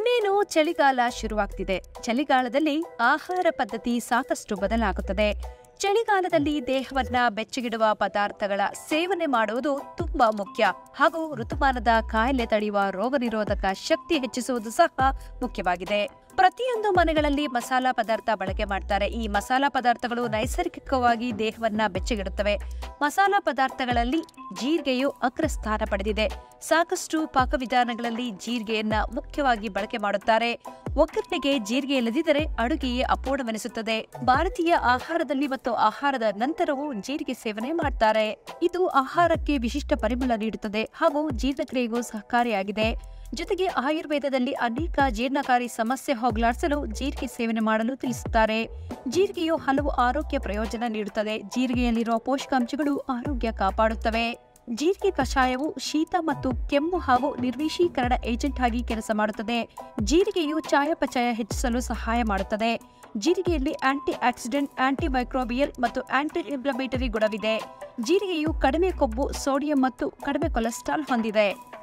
ಇನ್ನೇನು ಚಳಿಗಾಲ ಶುರುವಾಗ್ತಿದೆ ಚಳಿಗಾಲದಲ್ಲಿ ಆಹಾರ ಪದ್ಧತಿ ಸಾಕಷ್ಟು ಬದಲಾಗುತ್ತದೆ ಚಳಿಗಾಲದಲ್ಲಿ ದೇಹವನ್ನ ಬೆಚ್ಚಗಿಡುವ ಪದಾರ್ಥಗಳ ಸೇವನೆ ಮಾಡುವುದು ತುಂಬಾ ಮುಖ್ಯ ಹಾಗೂ ಋತುಮಾನದ ಕಾಯಿಲೆ ತಡೆಯುವ ರೋಗ ನಿರೋಧಕ ಶಕ್ತಿ ಹೆಚ್ಚಿಸುವುದು ಸಹ ಮುಖ್ಯವಾಗಿದೆ ಪ್ರತಿಯೊಂದು ಮನೆಗಳಲ್ಲಿ ಮಸಾಲಾ ಪದಾರ್ಥ ಬಳಕೆ ಮಾಡ್ತಾರೆ ಈ ಮಸಾಲಾ ಪದಾರ್ಥಗಳು ನೈಸರ್ಗಿಕವಾಗಿ ದೇಹವನ್ನ ಬೆಚ್ಚಗಿಡುತ್ತವೆ ಮಸಾಲಾ ಪದಾರ್ಥಗಳಲ್ಲಿ ಜೀರಿಗೆಯು ಅಗ್ರಸ್ಥಾನ ಪಡೆದಿದೆ ಸಾಕಷ್ಟು ಪಾಕವಿಧಾನಗಳಲ್ಲಿ ಜೀರಿಗೆಯನ್ನ ಮುಖ್ಯವಾಗಿ ಬಳಕೆ ಮಾಡುತ್ತಾರೆ ಒಗ್ಗರಣೆಗೆ ಜೀರಿಗೆ ಇಲ್ಲದಿದ್ದರೆ ಅಡುಗೆಯೇ ಅಪೂರ್ಣವೆನಿಸುತ್ತದೆ ಭಾರತೀಯ ಆಹಾರದಲ್ಲಿ ಮತ್ತು ಆಹಾರದ ನಂತರವೂ ಜೀರಿಗೆ ಸೇವನೆ ಮಾಡ್ತಾರೆ ಇದು ಆಹಾರಕ್ಕೆ ವಿಶಿಷ್ಟ ಪರಿಮಳ ನೀಡುತ್ತದೆ ಹಾಗೂ ಜೀರ್ಣಕ್ರಿಯೆಗೂ ಸಹಕಾರಿಯಾಗಿದೆ ಜೊತೆಗೆ ಆಯುರ್ವೇದದಲ್ಲಿ ಅನೇಕ ಜೀರ್ಣಕಾರಿ ಸಮಸ್ಯೆ ಹೋಗಲಾಡಿಸಲು ಜೀರಿಗೆ ಸೇವನೆ ಮಾಡಲು ತಿಳಿಸುತ್ತಾರೆ ಜೀರಿಗೆಯು ಹಲವು ಆರೋಗ್ಯ ಪ್ರಯೋಜನ ನೀಡುತ್ತದೆ ಜೀರಿಗೆಯಲ್ಲಿರುವ ಪೋಷಕಾಂಶಗಳು ಆರೋಗ್ಯ ಕಾಪಾಡುತ್ತವೆ ಜೀರಿಗೆ ಕಷಾಯವು ಶೀತ ಮತ್ತು ಕೆಮ್ಮು ಹಾಗೂ ನಿರ್ವಿಷೀಕರಣ ಏಜೆಂಟ್ ಆಗಿ ಕೆಲಸ ಮಾಡುತ್ತದೆ ಜೀರಿಗೆಯು ಚಯಾಪಚಯ ಹೆಚ್ಚಿಸಲು ಸಹಾಯ ಮಾಡುತ್ತದೆ ಜೀರಿಗೆಯಲ್ಲಿ ಆಂಟಿ ಆಕ್ಸಿಡೆಂಟ್ ಆಂಟಿ ಮೈಕ್ರೋಬಿಯಲ್ ಮತ್ತು ಆಂಟಿ ಇನ್ಫ್ಲಮೇಟರಿ ಗುಣವಿದೆ ಜೀರಿಗೆಯು ಕಡಿಮೆ ಕೊಬ್ಬು ಸೋಡಿಯಂ ಮತ್ತು ಕಡಿಮೆ ಕೊಲೆಸ್ಟ್ರಾಲ್ ಹೊಂದಿದೆ